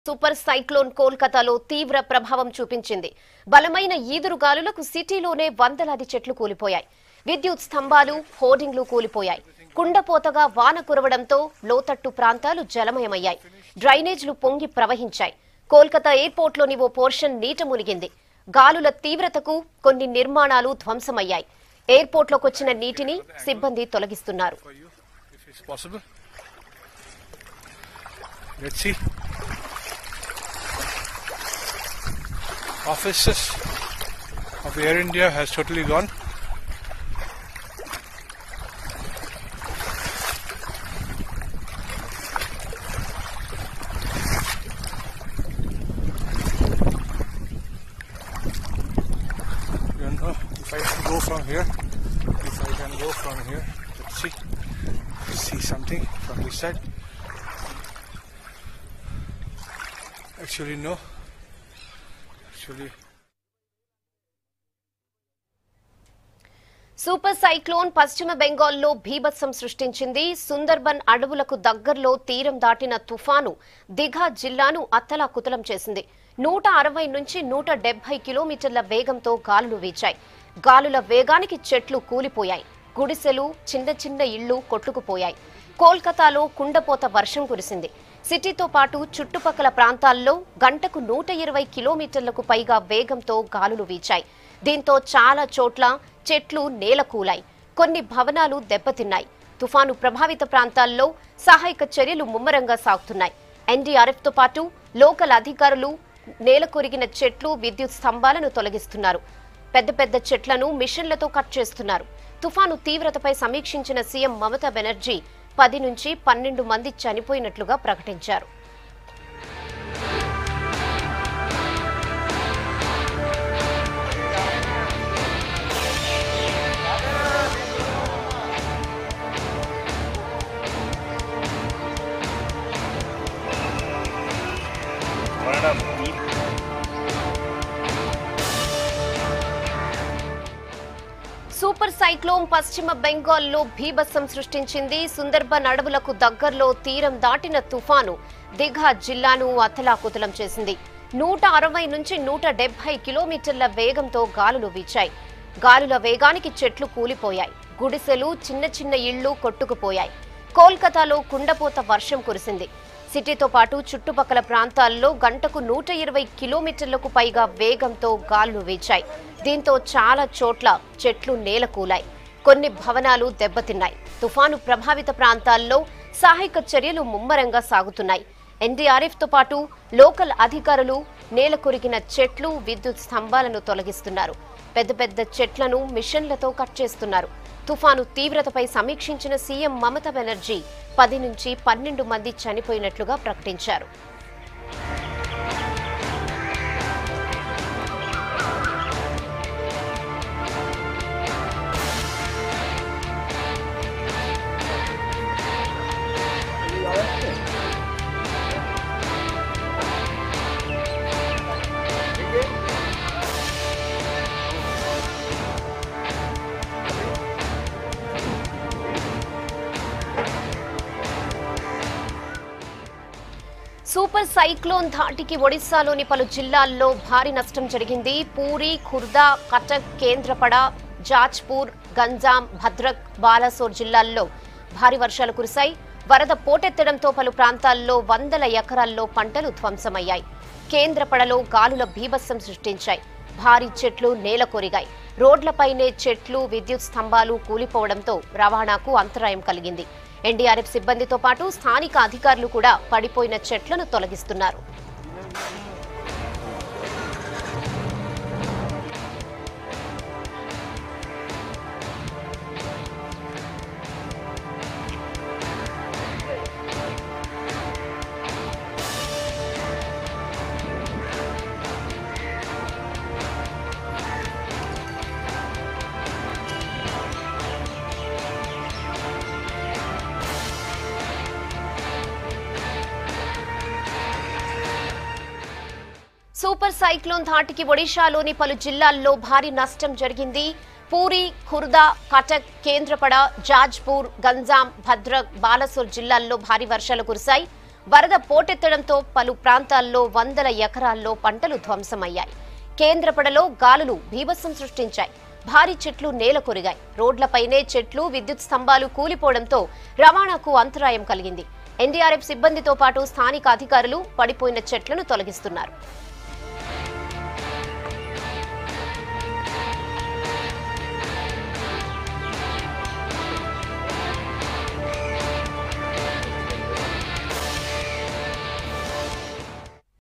Super cyclone కోల్కతాలో తీవ్ర ప్రభావం చూపించింది బలమైన ఈదురుగాలులకు సిటీలోనే వందలాది చెట్లు కూలిపోయాయి విద్యుత్ స్తంభాలు హోర్డింగ్లు కూలిపోయాయి కుండపోతగా వాన కురవడంతో లోతట్టు ప్రాంతాలు జలమయమయ్యాయి డ్రైనేజ్లు పొంగి ప్రవహించాయి కోల్కతా ఎయిర్పోర్ట్లోని ఓ పోర్షన్ నీట మునిగింది గాలుల తీవ్రతకు కొన్ని నిర్మాణాలు ధ్వంసమయ్యాయి ఎయిర్పోర్ట్లోకి వచ్చిన నీటిని సిబ్బంది తొలగిస్తున్నారు for you, if it's possible. Let's see. Offices of Air India has totally gone. don't know if I can go from here. If I can go from here, let's see. See something from this side. Actually, no. Actually, super cyclone పశ్చిమ బెంగాల్లో భీభత్సం సృష్టించింది సుందర్బన్ అడవులకు దగ్గరలో తీరం దాటిన తుఫాను దిఘా జిల్లాను అత్తలాకుతలం చేసింది నూట అరవై నుంచి నూట డెబ్బై కిలోమీటర్ల వేగంతో గాలులు వీచాయి గాలుల వేగానికి చెట్లు కూలిపోయాయి గుడిసెలు చిన్న చిన్న ఇళ్లు కొట్టుకుపోయాయి కోల్కతాలో కుండపోత వర్షం కురిసింది సిటీతో పాటు చుట్టుపక్కల ప్రాంతాల్లో గంటకు నూట ఇరవై కిలోమీటర్లకు పైగా వేగంతో గాలులు వీచాయి దీంతో చాలా చోట్ల చెట్లు నేలకూలాయి కొన్ని భవనాలు దెబ్బతిన్నాయి తుఫాను ప్రభావిత ప్రాంతాల్లో సహాయక చర్యలు ముమ్మరంగా సాగుతున్నాయి ఎన్డీఆర్ఎఫ్ తో పాటు లోకల్ అధికారులు నేలకొరిగిన చెట్లు విద్యుత్ స్తంభాలను తొలగిస్తున్నారు పెద్ద పెద్ద చెట్లను మిషన్లతో కట్ చేస్తున్నారు తుఫాను తీవ్రతపై సమీక్షించిన సీఎం మమతా బెనర్జీ పది నుంచి పన్నెండు మంది చనిపోయినట్లుగా ప్రకటించారు సూపర్ సైక్లోన్ పశ్చిమ బెంగాల్లో భీభత్సం సృష్టించింది సుందర్బన్ అడవులకు దగ్గరలో తీరం దాటిన తుఫాను దిఘా జిల్లాను అతలాకుతలం చేసింది నూట అరవై నుంచి నూట డెబ్బై కిలోమీటర్ల వేగంతో గాలులు వీచాయి గాలుల వేగానికి చెట్లు కూలిపోయాయి గుడిసెలు చిన్న చిన్న ఇళ్లు కొట్టుకుపోయాయి కోల్కతాలో కుండపోత వర్షం కురిసింది సిటీతో పాటు చుట్టుపక్కల ప్రాంతాల్లో గంటకు నూట ఇరవై కిలోమీటర్లకు పైగా వేగంతో గాలులు వీచాయి దీంతో చాలా చోట్ల చెట్లు నేలకూలాయి కొన్ని భవనాలు దెబ్బతిన్నాయి తుఫాను ప్రభావిత ప్రాంతాల్లో సహాయక చర్యలు ముమ్మరంగా సాగుతున్నాయి ఎన్డీఆర్ఎఫ్ తో పాటు లోకల్ అధికారులు నేల కొరిగిన చెట్లు విద్యుత్ స్తంభాలను తొలగిస్తున్నారు పెద్ద పెద్ద చెట్లను మిషన్లతో కట్ చేస్తున్నారు తుఫాను తీవ్రతపై సమీక్షించిన సీఎం మమతా బెనర్జీ పది నుంచి పన్నెండు మంది చనిపోయినట్లుగా ప్రకటించారు సూపర్ సైక్లోన్ ధాటికి ఒడిశాలోని పలు జిల్లాల్లో భారీ నష్టం జరిగింది పూరి ఖుర్దా కటక్ కేంద్రపడ జాజ్పూర్ గంజాం భద్రక్ బాలాసోర్ జిల్లాల్లో భారీ వర్షాలు కురిశాయి వరద పోటెత్తడంతో పలు ప్రాంతాల్లో వందల ఎకరాల్లో పంటలు ధ్వంసమయ్యాయి కేంద్రపడలో గాలుల బీభత్సం సృష్టించాయి భారీ చెట్లు నేల కొరిగాయి రోడ్లపైనే చెట్లు విద్యుత్ స్తంభాలు కూలిపోవడంతో రవాణాకు అంతరాయం కలిగింది ఎన్డీఆర్ఎఫ్ సిబ్బందితో పాటు స్థానిక అధికారులు కూడా పడిపోయిన చెట్లను తొలగిస్తున్నారు సూపర్ సైక్లోన్ ధాటికి ఒడిశాలోని పలు జిల్లాల్లో భారీ నష్టం జరిగింది పూరి ఖుర్దా కటక్ కేంద్రపడ జాజ్పూర్ గంజాం భద్రక్ బాలసోర్ జిల్లాల్లో భారీ వర్షాలు కురిశాయి వరద పోటెత్తడంతో పలు ప్రాంతాల్లో వందల ఎకరాల్లో పంటలు ధ్వంసమయ్యాయి కేంద్రపడలో గాలులు భీభత్సం సృష్టించాయి భారీ చెట్లు నేల కొరిగాయి రోడ్లపైనే చెట్లు విద్యుత్ స్తంభాలు కూలిపోవడంతో రవాణాకు అంతరాయం కలిగింది ఎన్డీఆర్ఎఫ్ సిబ్బందితో పాటు స్థానిక అధికారులు పడిపోయిన చెట్లను తొలగిస్తున్నారు